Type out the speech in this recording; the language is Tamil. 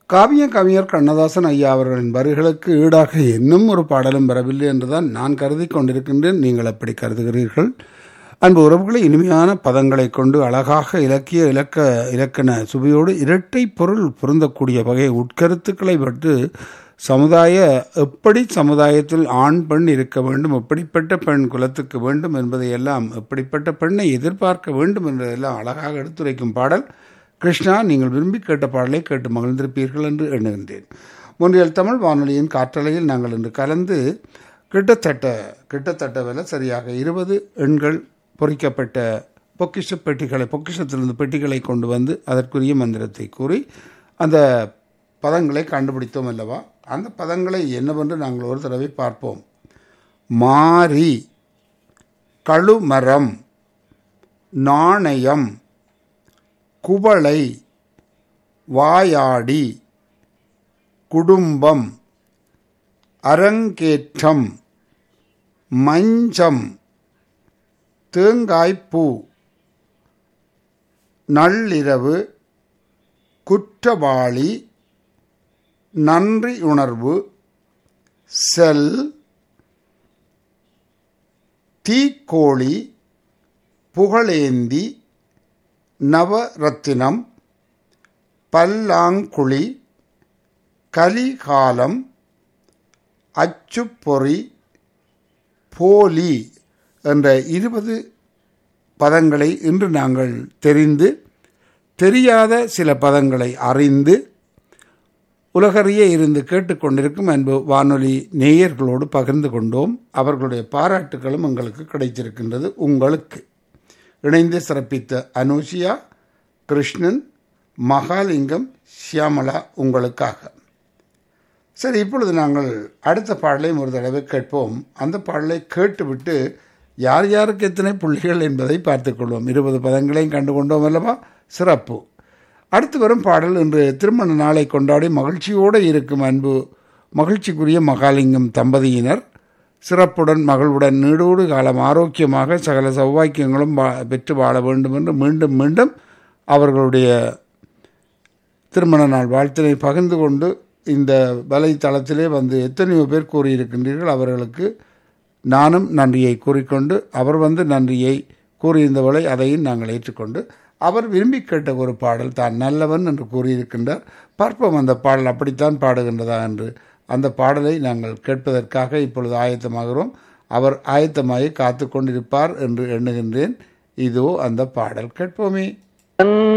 காவிய கவிஞர் கண்ணதாசன் ஐயா அவர்களின் வரிகளுக்கு ஈடாக இன்னும் ஒரு பாடலும் வரவில்லை என்றுதான் நான் கருதி கொண்டிருக்கின்றேன் நீங்கள் அப்படி கருதுகிறீர்கள் அன்பு உறவுகளை இனிமையான பதங்களை கொண்டு அழகாக இலக்கிய இலக்க இலக்கண சுவையோடு இரட்டை பொருள் பொருந்தக்கூடிய வகை உட்கருத்துக்களை பட்டு சமுதாய எப்படி சமுதாயத்தில் ஆண் பெண் இருக்க வேண்டும் எப்படிப்பட்ட பெண் குலத்துக்கு வேண்டும் என்பதையெல்லாம் எப்படிப்பட்ட பெண்ணை எதிர்பார்க்க வேண்டும் என்பதையெல்லாம் அழகாக எடுத்துரைக்கும் பாடல் கிருஷ்ணா நீங்கள் விரும்பி கேட்ட பாடலை கேட்டு மகிழ்ந்திருப்பீர்கள் என்று எண்ணுகின்றேன் முன்றியல் தமிழ் வானொலியின் காற்றலையில் நாங்கள் இன்று கலந்து கிட்டத்தட்ட கிட்டத்தட்ட வில சரியாக இருபது எண்கள் பொறிக்கப்பட்ட பொக்கிஷ பெட்டிகளை பொக்கிஷத்திலிருந்து பெட்டிகளை கொண்டு வந்து அதற்குரிய மந்திரத்தை கூறி அந்த பதங்களை கண்டுபிடித்தோம் அல்லவா அந்த பதங்களை என்னவென்று நாங்கள் ஒரு தடவை பார்ப்போம் மாரி கழுமரம் நாணயம் குவளை வாயாடி குடும்பம் அரங்கேற்றம் மஞ்சம் தேங்காய்ப்பூ நள்ளிரவு குற்றவாளி நன்றி உணர்வு செல் தீக்கோழி புகழேந்தி நவரத்தினம் பல்லாங்குழி கலிகாலம் அச்சுப்பொறி போலி என்ற இருபது பதங்களை இன்று நாங்கள் தெரிந்து தெரியாத சில பதங்களை அறிந்து உலகறிய இருந்து கேட்டுக்கொண்டிருக்கும் அன்பு வானொலி நேயர்களோடு பகிர்ந்து கொண்டோம் அவர்களுடைய பாராட்டுகளும் எங்களுக்கு கிடைத்திருக்கின்றது உங்களுக்கு இணைந்து சிறப்பித்த அனுஷியா கிருஷ்ணன் மகாலிங்கம் சியாமலா உங்களுக்காக சரி இப்பொழுது நாங்கள் அடுத்த பாடலையும் ஒரு தடவை கேட்போம் அந்த பாடலை கேட்டுவிட்டு யார் யாருக்கு எத்தனை புள்ளிகள் என்பதை பார்த்துக்கொள்வோம் இருபது பதங்களையும் கண்டு கொண்டோம் அல்லவா சிறப்பு அடுத்து வரும் பாடல் இன்று திருமண நாளை கொண்டாடி மகிழ்ச்சியோடு இருக்கும் அன்பு மகிழ்ச்சிக்குரிய மகாலிங்கம் தம்பதியினர் சிறப்புடன் மகளுடன் நீடோடு காலம் ஆரோக்கியமாக சகல சௌவாக்கியங்களும் பெற்று வாழ வேண்டும் என்று மீண்டும் மீண்டும் அவர்களுடைய திருமண நாள் வாழ்த்தினை பகிர்ந்து கொண்டு இந்த வலைத்தளத்திலே வந்து எத்தனையோ பேர் கூறியிருக்கின்றீர்கள் அவர்களுக்கு நானும் நன்றியை கூறிக்கொண்டு அவர் வந்து நன்றியை கூறியிருந்தவளை அதையும் நாங்கள் ஏற்றுக்கொண்டு அவர் விரும்பி கேட்ட ஒரு பாடல் தான் நல்லவன் என்று கூறியிருக்கின்றார் பார்ப்போம் அந்த பாடல் அப்படித்தான் பாடுகின்றதா என்று அந்த பாடலை நாங்கள் கேட்பதற்காக இப்பொழுது ஆயத்தமாகிறோம் அவர் ஆயத்தமாகி காத்து கொண்டிருப்பார் என்று எண்ணுகின்றேன் இதோ அந்த பாடல் கேட்போமே